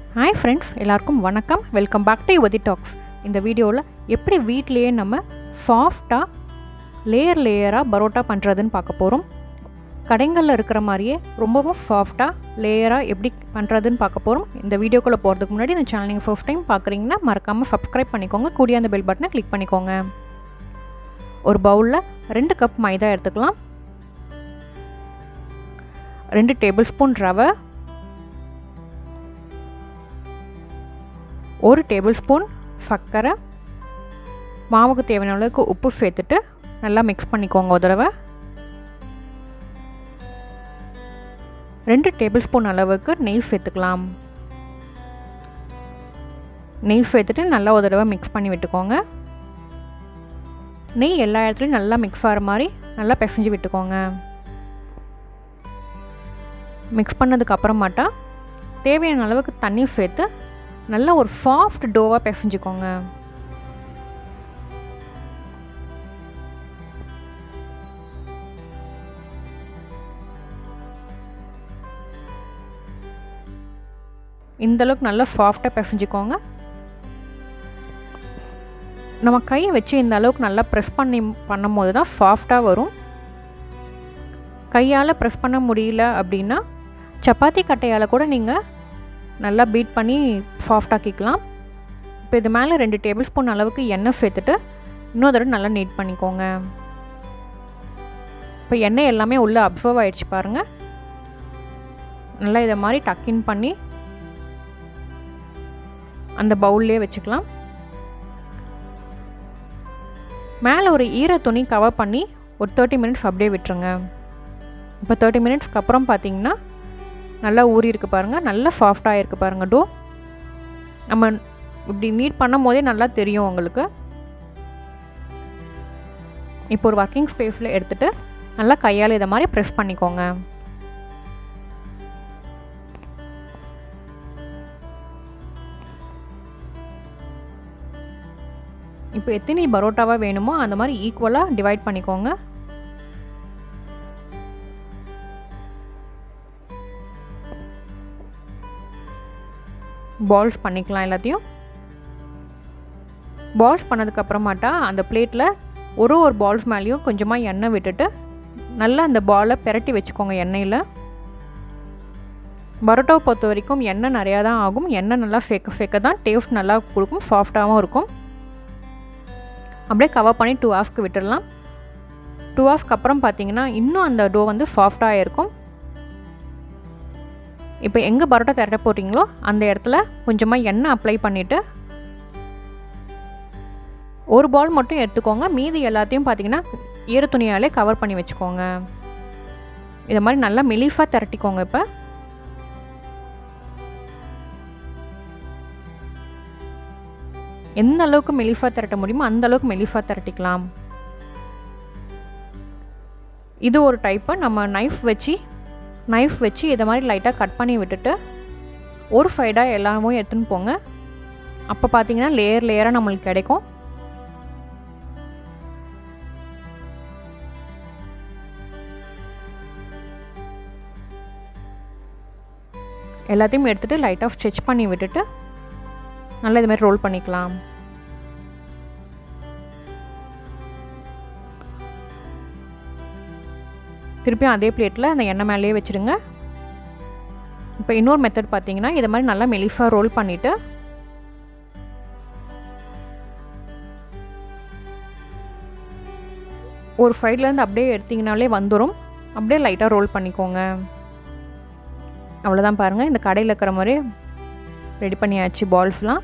hi friends எல்லாருக்கும் வணக்கம் welcome back to Yuvathi talks இந்த வீடியோவில் எப்படி வீட்லேயே நம்ம சாஃப்டாக லேயர் லேயராக பரோட்டா பண்ணுறதுன்னு பார்க்க போகிறோம் கடைங்களில் இருக்கிற மாதிரியே ரொம்பவும் சாஃப்டாக லேயராக எப்படி பண்ணுறதுன்னு பார்க்க போகிறோம் இந்த வீடியோக்குள்ளே போகிறதுக்கு முன்னாடி இந்த சேனல் நீங்கள் ஃபர்ஸ்ட் டைம் பார்க்குறீங்கன்னா மறக்காமல் சப்ஸ்கிரைப் பண்ணிக்கோங்க கூடிய அந்த பெல் பட்டனை கிளிக் பண்ணிக்கோங்க ஒரு பவுலில் ரெண்டு கப் மைதா எடுத்துக்கலாம் ரெண்டு டேபிள் ஸ்பூன் ரவை ஒரு டேபிள் ஸ்பூன் சர்க்கரை மாவுக்கு தேவையான அளவுக்கு உப்பு சேர்த்துட்டு நல்லா மிக்ஸ் பண்ணிக்கோங்க ஒரு தடவை ரெண்டு டேபிள் ஸ்பூன் அளவுக்கு நெய் சேர்த்துக்கலாம் நெய் சேர்த்துட்டு நல்லா ஒரு தடவை மிக்ஸ் பண்ணி விட்டுக்கோங்க நெய் எல்லா இடத்துலையும் நல்லா மிக்ஸ் ஆகிற மாதிரி நல்லா பிசைஞ்சு விட்டுக்கோங்க மிக்ஸ் பண்ணதுக்கு அப்புறமாட்டா தேவையான அளவுக்கு தண்ணி சேர்த்து நல்லா ஒரு சாஃப்ட் டோவாக பிசைஞ்சுக்கோங்க இந்தளவுக்கு நல்லா சாஃப்டாக பிசைஞ்சுக்கோங்க நம்ம கையை வச்சு இந்த அளவுக்கு நல்லா ப்ரெஸ் பண்ணி பண்ணும் போது தான் சாஃப்டாக வரும் கையால் ப்ரெஸ் பண்ண முடியல அப்படின்னா சப்பாத்தி கட்டையால் கூட நீங்கள் நல்லா பீட் பண்ணி சாஃப்டாக்கிக்கலாம் இப்போ இது மேலே ரெண்டு டேபிள் ஸ்பூன் அளவுக்கு எண்ணெய் சேர்த்துட்டு இன்னொரு தடவை நல்லா நீட் பண்ணிக்கோங்க இப்போ எண்ணெய் எல்லாமே உள்ளே அப்சர்வ் ஆகிடுச்சு பாருங்கள் நல்லா இதை மாதிரி டக்கின் பண்ணி அந்த பவுல்லே வச்சுக்கலாம் மேலே ஒரு ஈர துணி கவர் பண்ணி ஒரு தேர்ட்டி மினிட்ஸ் அப்படியே விட்டுருங்க இப்போ தேர்ட்டி மினிட்ஸ்க்கு அப்புறம் பார்த்தீங்கன்னா நல்லா ஊறி இருக்கு பாருங்கள் நல்லா சாஃப்டாக இருக்குது பாருங்கள் டோ நம்ம இப்படி நீட் பண்ணும் போதே நல்லா தெரியும் உங்களுக்கு இப்போ ஒரு ஒர்க்கிங் ஸ்பேஸில் எடுத்துகிட்டு நல்லா கையால் இதை மாதிரி ப்ரெஸ் பண்ணிக்கோங்க இப்போ எத்தனை பரோட்டாவாக வேணுமோ அந்த மாதிரி ஈக்குவலாக டிவைட் பண்ணிக்கோங்க பால்ஸ் பண்ணிக்கலாம் எல்லாத்தையும் பால்ஸ் பண்ணதுக்கப்புறமாட்டா அந்த பிளேட்டில் ஒரு ஒரு பால்ஸ் மேலேயும் கொஞ்சமாக எண்ணெய் விட்டுட்டு நல்லா அந்த பாலை பெரட்டி வச்சுக்கோங்க எண்ணெயில் பரோட்டாவை பொறுத்த வரைக்கும் எண்ணெய் நிறையா தான் ஆகும் எண்ணெய் நல்லா சேர்க்க சேர்க்க தான் டேஸ்ட் நல்லா கொடுக்கும் சாஃப்டாகவும் இருக்கும் அப்படியே கவர் பண்ணி டூ ஹவர்ஸ்க்கு விட்டுடலாம் டூ ஹவர்ஸ்க்கு அப்புறம் பார்த்தீங்கன்னா இன்னும் அந்த டோ வந்து சாஃப்டாக இருக்கும் இப்போ எங்கே பரோட்டா திரட்ட போட்டிங்களோ அந்த இடத்துல கொஞ்சமாக எண்ணெய் அப்ளை பண்ணிவிட்டு ஒரு பால் மட்டும் எடுத்துக்கோங்க மீதி எல்லாத்தையும் பார்த்தீங்கன்னா ஈர துணியாலே கவர் பண்ணி வச்சுக்கோங்க இதை மாதிரி நல்லா மெலிஃபாக திரட்டிக்கோங்க இப்போ எந்த அளவுக்கு மெலிஃபாக திரட்ட முடியுமோ அந்த அளவுக்கு மெலிஃபாக திரட்டிக்கலாம் இது ஒரு டைப்பு நம்ம நைஃப் வச்சு நைஃப் வச்சு இதை மாதிரி லைட்டாக கட் பண்ணி விட்டுட்டு ஒரு சைடாக எல்லாமே எடுத்துன்னு போங்க அப்போ பார்த்தீங்கன்னா லேயர் லேயராக நம்மளுக்கு கிடைக்கும் எல்லாத்தையும் எடுத்துகிட்டு லைட்டாக ஸ்ட்ரெச் பண்ணி விட்டுட்டு நல்லா இதுமாதிரி ரோல் பண்ணிக்கலாம் திருப்பியும் அதே பிளேட்டில் அந்த எண்ணெய் மேலேயே வச்சுருங்க இப்போ இன்னொரு மெத்தட் பார்த்தீங்கன்னா இதை மாதிரி நல்லா மெலிஃபாக ரோல் பண்ணிவிட்டு ஒரு சைட்லேருந்து அப்படியே எடுத்திங்கனாலே வந்துடும் அப்படியே லைட்டாக ரோல் பண்ணிக்கோங்க அவ்வளோதான் பாருங்கள் இந்த கடையில் இருக்கிற மாதிரி ரெடி பண்ணியாச்சு பால்ஸ்லாம்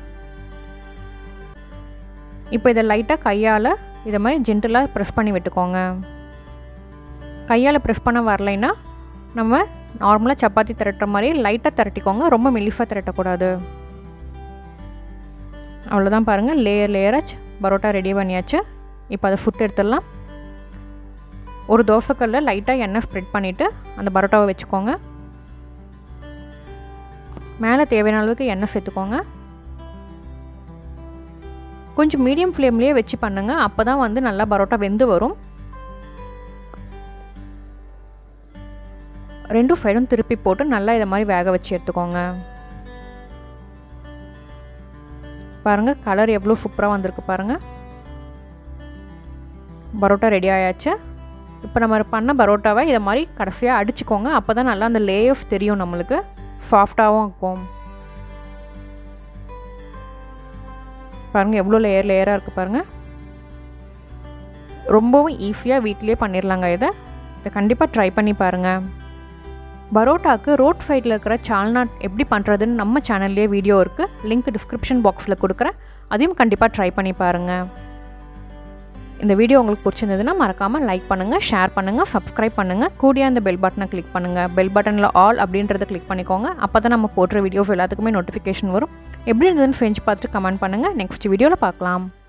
இப்போ இதை லைட்டாக கையால் இதை மாதிரி ஜென்டலாக ப்ரெஸ் பண்ணி விட்டுக்கோங்க கையால் ப்ரெஸ் பண்ண வரலைன்னா நம்ம நார்மலாக சப்பாத்தி திரட்டுற மாதிரி லைட்டாக திரட்டிக்கோங்க ரொம்ப மெலிஃபாக திரட்டக்கூடாது அவ்வளோதான் பாருங்கள் லேயர் லேயராக பரோட்டா ரெடி பண்ணியாச்சு இப்போ அதை ஃபுட் எடுத்துடலாம் ஒரு தோசைக்கல்ல லைட்டாக எண்ணெய் ஸ்ப்ரெட் பண்ணிவிட்டு அந்த பரோட்டாவை வச்சுக்கோங்க மேலே தேவையான அளவுக்கு எண்ணெய் சேர்த்துக்கோங்க கொஞ்சம் மீடியம் ஃப்ளேம்லேயே வச்சு பண்ணுங்கள் அப்போ தான் வந்து நல்லா பரோட்டா வெந்து வரும் ரெண்டும் சைடும் திருப்பி போட்டு நல்லா இதை மாதிரி வேக வச்சு எடுத்துக்கோங்க பாருங்கள் கலர் எவ்வளோ சூப்பராக வந்திருக்கு பாருங்கள் பரோட்டா ரெடி ஆயாச்சு இப்போ நம்ம பண்ண பரோட்டாவை இதை மாதிரி கடைசியாக அடிச்சுக்கோங்க அப்போ தான் நல்லா அந்த லேயர்ஸ் தெரியும் நம்மளுக்கு சாஃப்டாகவும் இருக்கும் பாருங்கள் எவ்வளோ லேயர் லேயராக இருக்குது பாருங்கள் ரொம்பவும் ஈஸியாக வீட்லேயே பண்ணிடலாங்க இதை இதை கண்டிப்பாக ட்ரை பண்ணி பாருங்கள் பரோட்டாக்கு ரோட் சைடில் இருக்கிற சால்னா எப்படி பண்ணுறதுன்னு நம்ம சேனல்லேயே வீடியோ இருக்குது லிங்க் டிஸ்கிரிப்ஷன் பாக்ஸில் கொடுக்குறேன் அதையும் கண்டிப்பாக ட்ரை பண்ணி பாருங்கள் இந்த வீடியோ உங்களுக்கு பிடிச்சிருந்ததுன்னா மறக்காமல் லைக் பண்ணுங்கள் ஷேர் பண்ணுங்கள் சப்ஸ்கிரைப் பண்ணுங்கள் கூடிய அந்த பெல் பட்டனை கிளிக் பண்ணுங்கள் பெல் பட்டனில் ஆல் அப்படின்றத கிளிக் பண்ணிக்கோங்க அப்போ தான் நம்ம போடுற வீடியோஸ் எல்லாத்துக்குமே நோட்டிஃபிகேஷன் வரும் எப்படி இருந்ததுன்னு செஞ்சு பார்த்துட்டு கமெண்ட் பண்ணுங்கள் நெக்ஸ்ட் வீடியோவில் பார்க்கலாம்